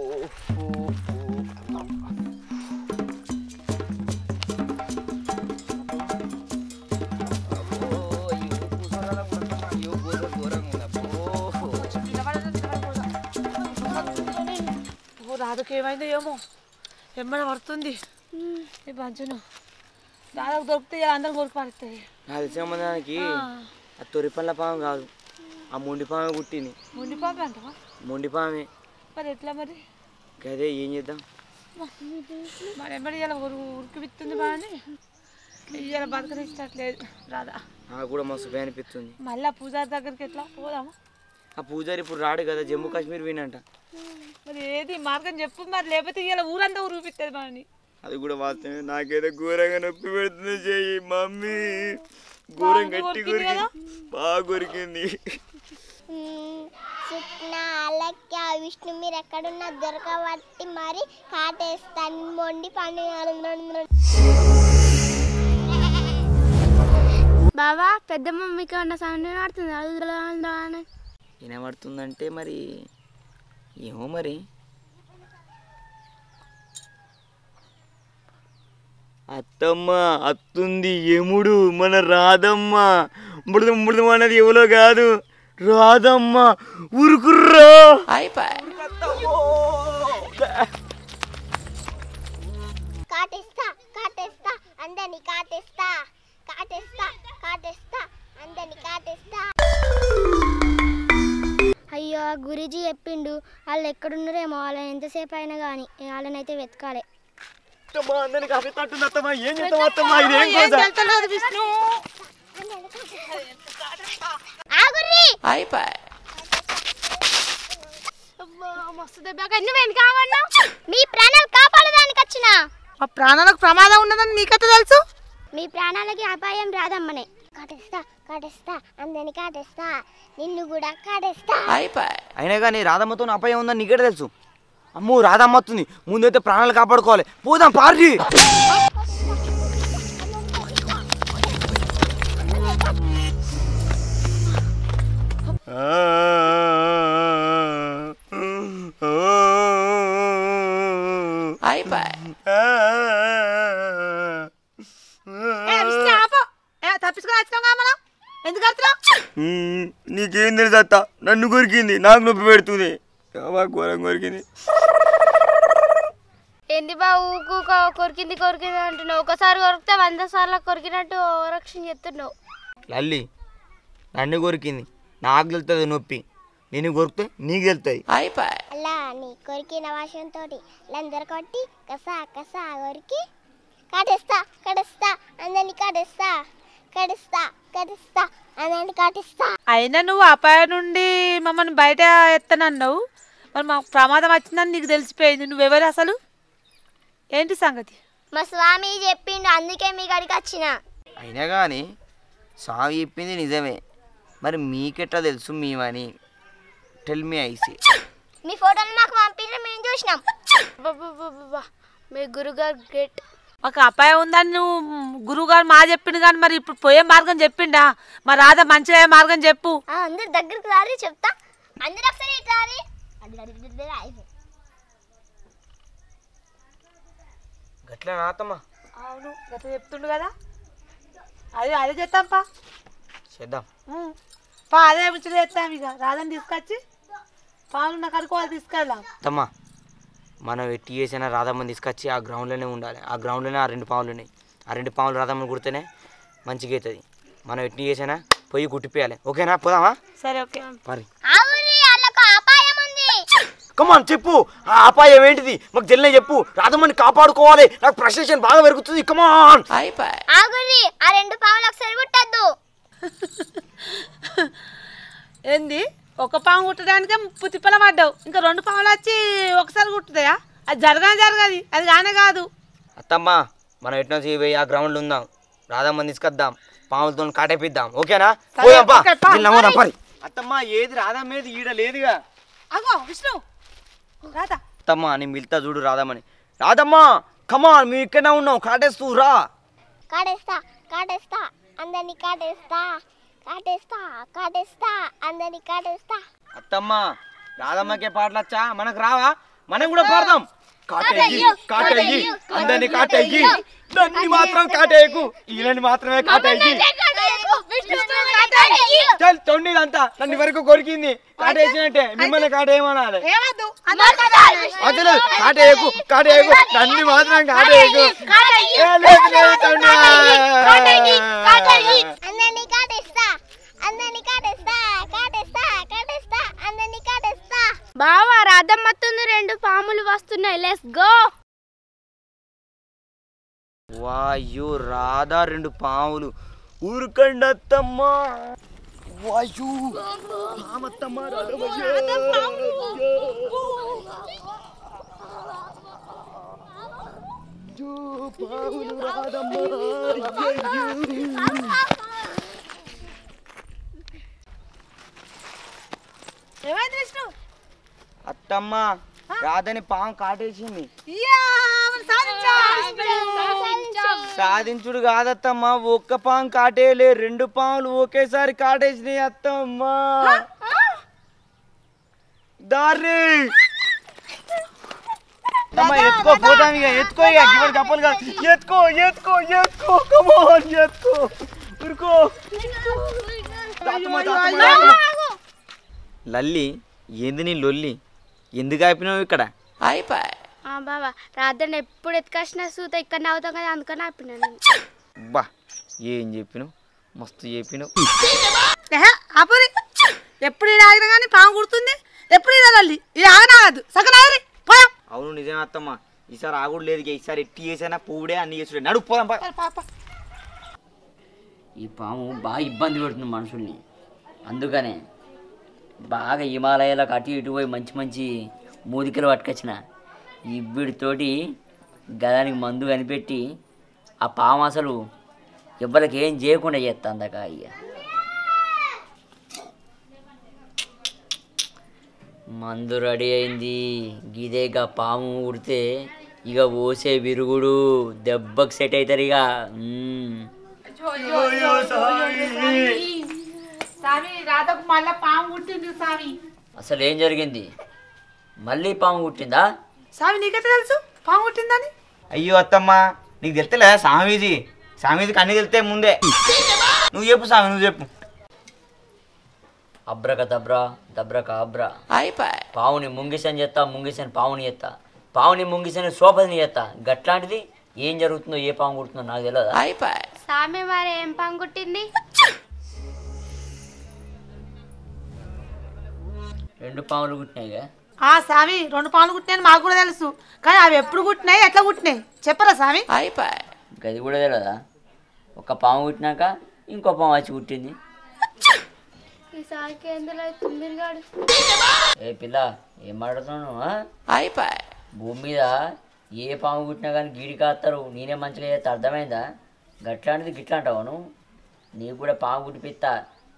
ఓ రాధకు ఏమైందో ఏమో ఎమ్మడ పడుతుంది ఈ బంచును రాధకు దొరికితే ఇలా అందరూ కొరికి పడుతుంది నాకు తెలిసిన మందానికి ఆ తొరి పళ్ళ పాము కాదు ఆ మొండి పామే పుట్టింది ముండి పాపే అంటావా మొండి పామే మరి ఎట్లా మరి గదే ఏం చేద్దాం మరి ఎమ్మడి ఇలా ఉరు ఉరికి విత్తుంది బాగా ఇవాళ బతకనిచ్చట్లేదు రాధా నాకు కూడా మస్తు భయం అనిపిస్తుంది మళ్ళా పూజారి దగ్గరికి ఎట్లా పోదామా ఆ పూజారి ఇప్పుడు రాడు కదా జమ్మూ కాశ్మీర్ వినంట మరి ఏది మార్గం చెప్పు మరి లేకపోతే ఇలా ఊరంతా ఊరిపిస్తుంది బాని అది కూడా వాస్తవమే నాకేదో ఘోరంగా నొప్పి పెడుతుంది చెయ్యి మమ్మీ ఘోరం గట్టి కొరికి బాగా కొరికింది సుప్న అలక్య విష్ణు మీరు ఎక్కడున్నా దొరకబట్టి మరి కాటేస్తాను మొండి పండుగ బావా పెద్ద మమ్మీకి ఏమన్నా సౌండ్ ఆడుతుంది అని వినబడుతుందంటే మరి ఏమో మరి అత్తమ్మ అత్తుంది ఎముడు మన రాధమ్మ మృదు మృదు అన్నది ఎవలో కాదు రాధమ్మ ఉరుకుర్రా కాటేస్తా కాటేస్తా అందరిని కాటేస్తా కాటేస్తా కాటేస్తా అందరిని కాటేస్తా అయ్యో ఆ గురూజీ చెప్పిండు వాళ్ళు ఎక్కడున్నారేమో వాళ్ళని ఎంతసేపు అయినా కానీ వాళ్ళనైతే వెతకాలి అత్తమ్మ అందరికి అసెట్టుంది అత్తమ్మ ఏం చేస్తాం అత్తమ్మ ఇదేం కోసం విష్ణు ఆగుర్రి మస్తు దెబ్బ నువ్వు వెనక కావన్నావు మీ ప్రాణాలు కాపాడడానికి వచ్చిన మా ప్రాణాలకు ప్రమాదం ఉన్నదని నీకట్ట తెలుసు మీ ప్రాణాలకి అపాయం రాదమ్మనే కాటేస్తా కాటేస్తా అందరిని కాటేస్తా నిన్ను కూడా కాటేస్తా అయినా కానీ రాధమ్మతో అపాయం ఉందని నీకే తెలుసు అమ్మో రాధమ్మ వస్తుంది ముందైతే ప్రాణాలు కాపాడుకోవాలి పోదాం పార్టీ ఏ విష్ణు ఆపో ఏ తప్పించుకొని వచ్చినాం కదా మనం ఎందుకు వస్తున్నావు నీకేం తెలుసు అత్త నన్ను కొరికింది నాకు నొప్పి పెడుతుంది బాగా ఘోరం కొరికింది ఏంది బా ఊకు కొరికింది కొరికింది అంటున్నావు ఒకసారి కొరికితే వంద సార్లు కొరికినట్టు రక్షణ చెప్తున్నావు లల్లి నన్ను కొరికింది నాకు తెలుస్తుంది నొప్పి నేను కొరికితే నీకు తెలుస్తుంది అలా నీ కొరికిన వాసంతో లందరు కొట్టి కసా కసా కొరికి కాటేస్తా కడేస్తా అందరిని కాటేస్తా కడిస్తా కడిస్తా అందరిని కాటిస్తా అయినా నువ్వు అపాయం నుండి మమ్మల్ని బయట ఎత్తనన్నావు మరి మాకు ప్రమాదం వచ్చిందని నీకు తెలిసిపోయింది నువ్వెవరు అసలు ఏంటి సంగతి మా స్వామి చెప్పిండు అందుకే మీ గడికి వచ్చిన అయినా కానీ సావి చెప్పింది నిజమే మరి మీకెట్లా తెలుసు మేమని టెల్ మీ ఐసి మీ ఫోటోలు మాకు పంపించి మేము చూసినాం అబ్బబ్బబ్బబ్బబ్బా. మీ గురుగారు గ్రేట్ ఒక అపాయం ఉందని నువ్వు గురువుగారు మా చెప్పిండు కానీ మరి ఇప్పుడు పోయే మార్గం చెప్పిండా మరి రాధ మంచిగా అయ్యే మార్గం చెప్పు ఆ, అందరు దగ్గరికి రారి చెప్తా అందరు ఒకసారి ఇటు రారి అది అది ఇది ఇది అయిపోయింది. గట్లా నాతమ్మా అవును గత చెప్తుండు కదా అదే అదే చేస్తాం పా చేద్దాం ఉమ్. పా అదే ముచ్చట చేస్తాం ఇక రాధని తీసుకొచ్చి పాలు నాకు అడుకోవాలి తీసుకెళ్దాం అత్తమ్మా మనం ఎట్టి చేసినా రాధమ్మని తీసుకొచ్చి ఆ గ్రౌండ్లోనే ఉండాలి ఆ గ్రౌండ్లోనే ఆ రెండు పాములు ఉన్నాయి ఆ రెండు పాములు రాధమ్మని కుడితేనే మంచిగా అవుతుంది మనం ఎట్టి చేసినా పోయి కుట్టిపోయాలి ఓకేనా పోదామా సరే ఓకే మరి అవును వాళ్ళకు అపాయం ఉంది కమాన్ చెప్పు ఆ అపాయం ఏంటిది మాకు తెలియనే చెప్పు రాధమ్మని కాపాడుకోవాలి నాకు ఫ్రస్ట్రేషన్ బాగా పెరుగుతుంది కమాన్ ఆగురి ఆ రెండు పావులు ఒకసారి కుట్టద్దు ఏంది ఒక పాము కుట్టడానికే ముప్పు తిప్పల పడ్డావు ఇంకా రెండు పాములు వచ్చి ఒకసారి కుట్టుతాయా అది జరగనే జరగదు అది కానే కాదు అత్తమ్మ మనం ఎట్లా పోయి ఆ గ్రౌండ్లో ఉందాం రాధమ్మని తీసుకొద్దాం పాములతో కాటేపిద్దాం ఓకేనా సరే, పోదాం పా. ఓకే, పా. దీన్ని నమ్ముదాం, పరి. అత్తమ్మ ఏది రాధమ్మ ఏది ఈడ లేదుగా అగో విష్ణు రాధా అత్తమ్మ నేను మిల్తా చూడు రాధమ్మని రాధమ్మ కమాన్ మేము ఇక్కడనే ఉన్నాం కాటేస్తూ రా కాటేస్తా కాటేస్తా అందరినీ కాటేస్తా కాటేస్తా కాటేస్తా అందరినీ కాటేస్తా అత్తమ్మ రాధమ్మకే పాటలు వచ్చా మనకు రావా మనం కూడా పాడదాం కాటేయి కాటేయి అందరిని కాటేయి నన్ను మాత్రం కాటేయకు వీళ్ళని మాత్రమే కాటేయి చల్ తొండిదంతా నన్ను వరకు కొరికింది కాటేసినట్టే మిమ్మల్ని కాటేయమనాలి ఏమద్దు అసలు కాటేయకు కాటేయకు నన్ను మాత్రం కాటేయకు ఏ, లేదు, లేదు, తొండి. అందరినీ కాటేస్తా అందరినీ కాటేస్తా కాటేస్తా కాటేస్తా అందరినీ కాటేస్తా బావా రాధమ్మత్తుంది రెండు పాములు వస్తున్నాయి లెస్ గో వాయు రాధా రెండు పాములు ఊరుకండి అత్తమ్మ వాయు పామత్తమ్మ రాధమయ్య. అయ్యో, పాములు రాధమ్మ అయ్యయ్యో. ఏమైంది విష్ణు అత్తమ్మ రాధని పాము కాటేసింది ఇయ్యా, మనం సాధించాం. సాధించుడు కాదత్తమ్మ ఒక్క పాము కాటేయలే రెండు పాములు ఒకేసారి కాటేసినాయి అత్తమ్మ దారి అత్తమ్మ ఎత్తుకో పోతాం ఇక ఎత్తుకో ఇక గివర్ కప్పలు కాదు ఎత్తుకో ఎత్తుకో ఎత్తుకో కమోన్ ఎత్తుకో ఉరుకో తాతమ్మ, తాతమ్మ, తాతమ్మ. లల్లి ఏంది నీ లొల్లి ఎందుకు ఆపినావు ఇక్కడ బావా రాధని ఎప్పుడు ఎత్తుకొచ్చినా సూత ఇక్కడ నవ్వుతాం కదా అందుకని ఆపినా నేను బా ఏం చెప్పినావు మస్తు చెప్పినావు ఏహే, ఆపురి ఎప్పుడు ఇది ఆగినా కానీ పాము కుడుతుంది ఎప్పుడు ఇది వెళ్ళాలి ఇది ఆగనాగదు సగం ఆగరి పోయాం అవును నిజమే అత్తమ్మ ఈసారి ఆగుడు లేదు ఇక ఈసారి ఎట్టి చేసినా పువ్వుడే అన్ని చేసుడే నడు పోదాం పా. ఈ పాము బాగా ఇబ్బంది పెడుతుంది మనుషుల్ని అందుకనే బాగా హిమాలయాలకు అటు ఇటు పోయి మంచి మంచి మూలికలు పట్టుకొచ్చిన ఈ వీడితోటి గదానికి మందు కనిపెట్టి ఆ పాము అసలు ఎవ్వరికి ఏం చేయకుండా చేస్తా అందక అయ్య మందు రెడీ అయింది గిదేగా పాము ఉడితే ఇక ఓసే విరుగుడు దెబ్బకు సెట్ అవుతారు ఇక మ్మ్. స్వామి రాధకు మళ్ళా పాము కుట్టింది స్వామి అసలు ఏం జరిగింది మళ్ళీ పాము కుట్టిందా స్వామి నీకెట్లా తెలుసు పాము కుట్టిందని అయ్యో అత్తమ్మ నీకు తెలుస్తలే స్వామీజీ స్వామీజీకి అన్ని తెలితే ముందే నువ్వు చెప్పు స్వామి నువ్వు చెప్పు అబ్రక దబ్రా దబ్రక అబ్రా పావుని ముంగిసని చేస్తా ముంగిసని పావుని చేస్తా పావుని ముంగిసని సోపదిని చేస్తా గట్లాంటిది ఏం జరుగుతుందో ఏ పాము కుడుతుందో నాకు తెలియదు సామె మరి ఏం పంగుట్టింది రెండు పాములు కుట్టినాయిగా ఆ స్వామి రెండు పాములు కుట్టినాయని మాకు కూడా తెలుసు కానీ అవి ఎప్పుడు కుట్టినాయి ఎట్లా కుట్టినాయి చెప్పరా స్వామి గది కూడా తెలియదా ఒక పాము కుట్టినాక ఇంకో పాము వచ్చి కుట్టింది ఈ సారికి ఎందులో తుందిరిగాడు ఏ పిల్ల ఏం మాట్లాడుతున్నావు ఆ? భూమి మీద ఏ పాము కుట్టినా కానీ గీడి కాస్తారు నేనే మంచిగా చేస్తా అర్థమైందా గట్లాంటిది గిట్లా అంటావు నువ్వు నీకు కూడా పాము కుట్టిపిస్తా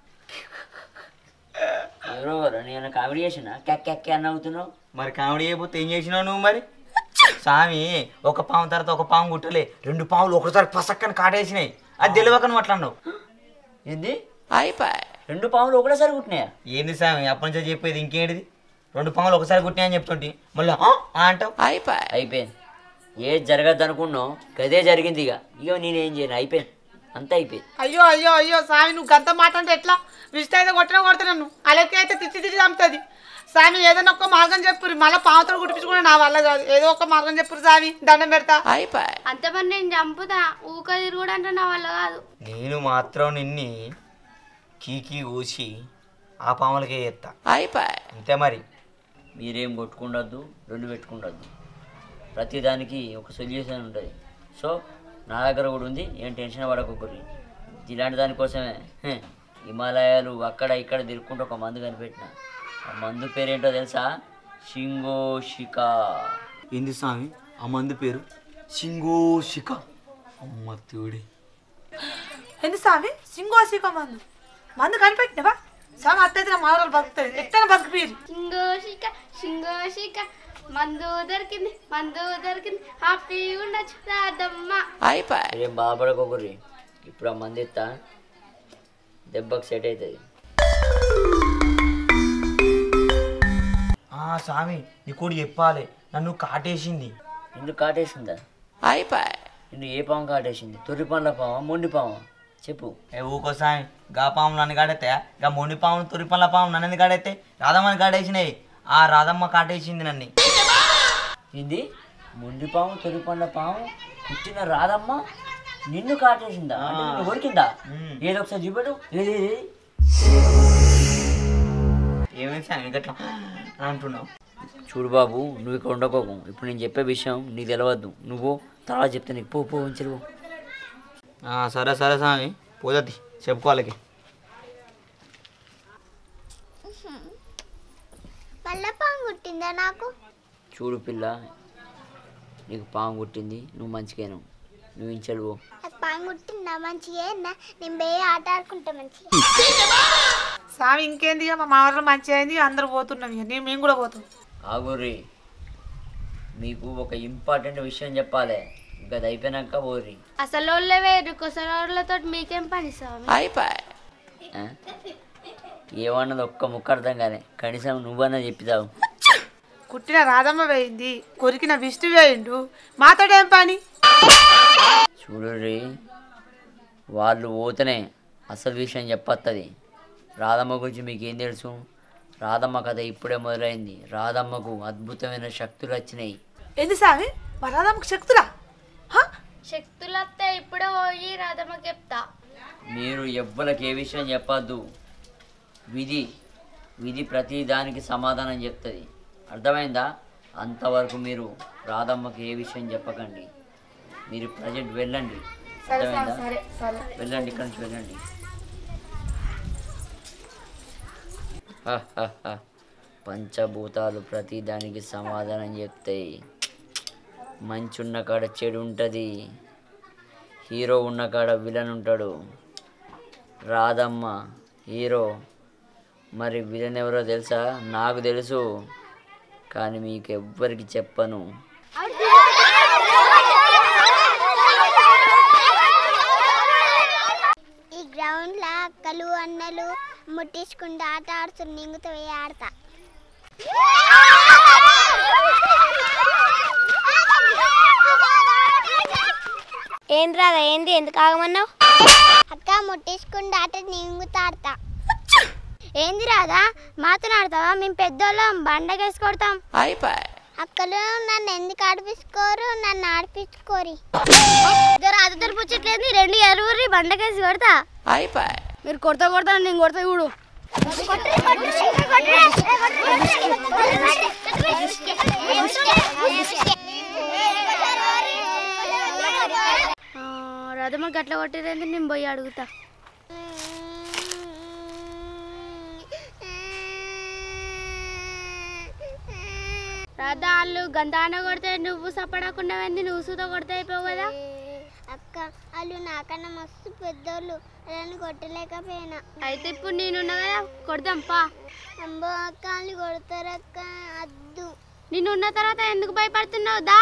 ఎవరో నేను కామెడీ చేసిన క్యాక్ క్యాక్ అని అవుతున్నావు మరి కామెడీ అయిపోతే ఏం చేసినావు నువ్వు మరి స్వామి ఒక పాము తర్వాత ఒక పాము కుట్టలే రెండు పాములు ఒకసారి పసక్కని కాటేసినాయి అది తెలియక నువ్వు అట్లా అన్నావు ఏంది రెండు పాములు ఒకటేసారి కుట్టినాయా ఏంది స్వామి అప్పటి నుంచి చెప్పేది ఇంకేంటిది రెండు పాములు ఒకసారి కుట్టినాయని చెప్తుంటే మళ్ళీ "ఆ?" ఆ అంటావు అయిపోయింది ఏది జరగద్దు అనుకున్నావు గదే జరిగింది ఇక ఇక నేనేం చేయను అయిపోయింది అంతా అయిపోయింది అయ్యో అయ్యో అయ్యో స్వామి నువ్వు గంత మాట అంటే ఎట్లా విష్ట అయితే కొట్టినా కొడతా నన్ను అలెక్కి అయితే తిట్టి తిట్టి చంపుతుంది స్వామి ఏదైనా ఒక్క మార్గం చెప్పురు మళ్ళీ పావుతో కుట్టించుకున్నా నా వల్ల కాదు ఏదో ఒక మార్గం చెప్పురు స్వామి దండం పెడతా అంతమంది నేను చంపుతా ఊక తిరుగుడు అంటే నా వల్ల కాదు నేను మాత్రం నిన్ని కీకి ఊసి ఆ పాములకే ఎత్తా అంతే మరి మీరేం కొట్టుకుండొద్దు రెండు పెట్టుకుండొద్దు ప్రతిదానికి ఒక సొల్యూషన్ ఉంటుంది సో నా దగ్గర కూడా ఉంది ఏం టెన్షన్ పడకొకరి ఇలాంటి దానికోసమే హె, హిమాలయాలు అక్కడ ఇక్కడ తిరుక్కుంటూ ఒక మందు కనిపెట్టిన ఆ మందు పేరేంటో తెలుసా షింగోషికా ఏంది స్వామి ఆ మందు పేరు సింగోషిక అమ్మ తోడి ఎందు స్వామి సింగోసిక మందు మందు కనిపెట్టినవా స్వామి అత్తైతే నా మాదలు బతుకుతుంది ఎట్లా బతుకుపీరు సింగోషిక సింగోషిక మందు దొరికింది మందు దొరికింది హ్యాపీ ఉండొచ్చు రాదమ్మ మీరేం బాధపడకొకరి ఇప్పుడు ఆ మందు ఇస్తా దెబ్బకి సెట్ అవుతుంది ఆ స్వామి నీ కూడా చెప్పాలి నన్ను కాటేసింది ఎందుకు కాటేసిందా నిన్ను ఏ పాము కాటేసింది తొరి పండ్ల పామా మొండి పామా చెప్పు ఏ ఊకో స్వామి గా పాము నన్ను కాడైతే గా మొండి పాము తురిపల్ల పాము నన్ను ఎందుకు కాడైతే రాధమ్మని కాటేసినాయి ఆ రాధమ్మ కాటేసింది నన్ను ఇది మొండి పాము తొలి పండ్ల పాము పుట్టిన రాదమ్మ నిన్ను కాటేసిందా అంటే నిన్ను కొరికిందా ఏదో ఒకసారి చూపెట్టు ఏది ఏది ఏది? ఏమైంది స్వామి గట్లా అంటున్నావు చూడు బాబు నువ్వు ఇక్కడ ఉండకోకు ఇప్పుడు నేను చెప్పే విషయం నీకు తెలియవద్దు నువ్వు తర్వాత చెప్తే నీకు పో పో ఉంచరు పో ఆ, సరే సరే స్వామి పోదతి చెప్పుకోవాలకి మళ్ళా పాము కుట్టిందా నాకు చూడు పిల్ల నీకు పాము కుట్టింది నువ్వు మంచిగాను నువ్వు ఇంచడు పో నాకు పాము కుట్టిందా మంచిగా ఏందా నేను పోయి ఆట ఆడుకుంటా మంచిగా స్వామి ఇంకేంది ఇక మా మామూలు మంచిగా అయింది అందరూ పోతున్నాం ఇక నేను మేము కూడా పోతాం ఆగుర్రి మీకు ఒక ఇంపార్టెంట్ విషయం చెప్పాలి ఇంకా అది అయిపోయినాక పోర్రి అసలు వాళ్ళే వేరు కొసలోళ్ళతో మీకేం పని స్వామి ఆ? ఏమన్నది ఒక్క ముక్క అర్థం కానీ కనీసం నువ్వన్నా చెప్పిదావు కుట్టిన రాధమ్మ వేయింది కొరికిన విష్ణు వేయిండు మాతోడేం పని చూడుర్రి వాళ్ళు పోతేనే అసలు విషయం చెప్పొస్తుంది రాధమ్మ గురించి మీకు ఏం తెలుసు రాధమ్మ కథ ఇప్పుడే మొదలైంది రాధమ్మకు అద్భుతమైన శక్తులు వచ్చినాయి ఏంది స్వామి మా రాధమ్మకు శక్తులా హ? శక్తులత్తే ఇప్పుడే పోయి రాధమ్మకి చెప్తా మీరు ఎవ్వరికి ఏ విషయం చెప్పొద్దు విధి విధి ప్రతి దానికి సమాధానం చెప్తుంది అర్థమైందా అంతవరకు మీరు రాధమ్మకి ఏ విషయం చెప్పకండి మీరు ప్రజెంట్ వెళ్ళండి అర్థమైందా వెళ్ళండి ఇక్కడి నుంచి వెళ్ళండి హ, హ, హ. పంచభూతాలు ప్రతి దానికి సమాధానం చెప్తాయి మంచి ఉన్న కాడ చెడు ఉంటుంది హీరో ఉన్న కాడ విలన్ ఉంటాడు రాధమ్మ హీరో మరి విలన్ ఎవరో తెలుసా నాకు తెలుసు కానీ మీకు ఎవ్వరికి చెప్పను ఈ గ్రౌండ్ లో అక్కలు అన్నలు ముట్టించుకుంటూ ఆట ఆడుతున్న నింగుతో పోయి ఆడతా ఏంది రాదా ఏంది ఎందుకు ఆగమన్నావు అక్క ముట్టించుకుంటూ ఆట నింగుతో ఆడతా ఏంది రాదా మాతో ఆడతావా మేము పెద్దోళ్ళం బండకేసి కొడతాం అక్కలు నన్ను ఎందుకు ఆడిపించుకోరు నన్ను ఆడిపించుకోరి రాదు తెరిపించట్లేదు రెండు ఎరువురి బండకేసి కొడతా మీరు కొడతా కొడతా నేను కొడతా చూడు ఆ, రాధమ్మ గట్ల కొట్టేదేంటి నేను పోయి అడుగుతా రాధా వాళ్ళు గంధాన కొడితే నువ్వు సపడకుండా వెంది నువ్వు సూత కొడితే అయిపోవు కదా అక్క వాళ్ళు నాకన్నా మస్తు పెద్దోళ్ళు వాళ్ళని కొట్టలేకపోయినా అయితే ఇప్పుడు నేనున్నా కదా కొడదాం పా అంబో అక్క వాళ్ళు కొడతారక్క అద్దు నిన్నున్న తర్వాత ఎందుకు భయపడుతున్నావు దా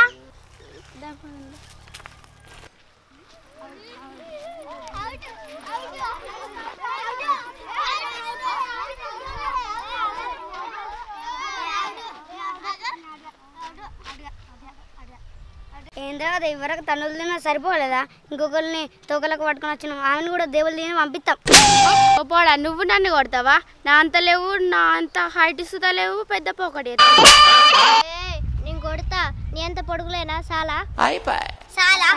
ఏంద్రా అది ఇవరకు తనులు తిన్నా సరిపోలేదా ఇంకొకరిని తోకలకు పట్టుకొని వచ్చిన ఆమెను కూడా దేవుళ్ళు తిని పంపిస్తాం ఓ పోడా నువ్వు నన్ను కొడతావా నా అంత లేవు నా అంత హైట్ సుతా లేవు పెద్ద పోకటి ఏయ్, నేను కొడతా నీ ఎంత పొడుగులేనా చాలా చాలా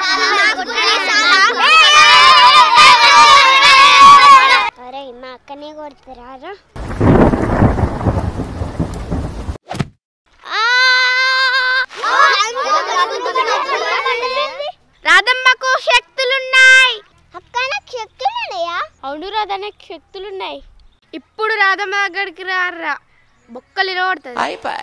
అరే మా అక్కనే కొడుతురా రాధమ్మకు శక్తులున్నాయి అక్క నాకు శక్తులున్నాయా అవును రాధా నాకు శక్తులున్నాయి ఇప్పుడు రాధమ్మ దగ్గరికి రారా బొక్కలు ఇరవడుతుంది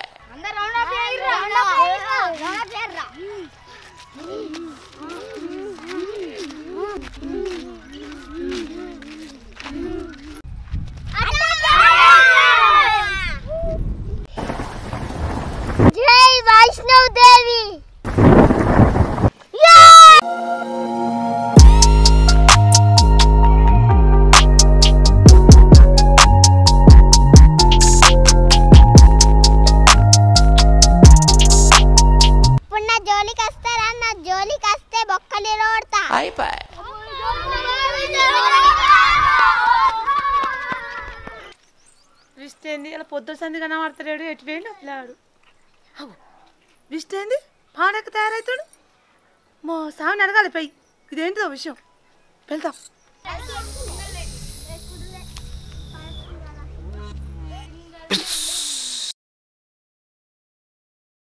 జై వైష్ణవ్ దేవి ఇప్పుడు నా జోలికి వస్తారా నా జోలికి వస్తే బొక్కలు రోడతా విస్ట్ ఏంది ఇలా పొద్దు సంది కనబడతాడు ఎటు పోయిండు పిల్లాడు అవు విస్ట్ ఏంది పాడక తయారవుతాడు మో సామిని అడగాలి పై ఇదేంటిదో విషయం వెళ్తాం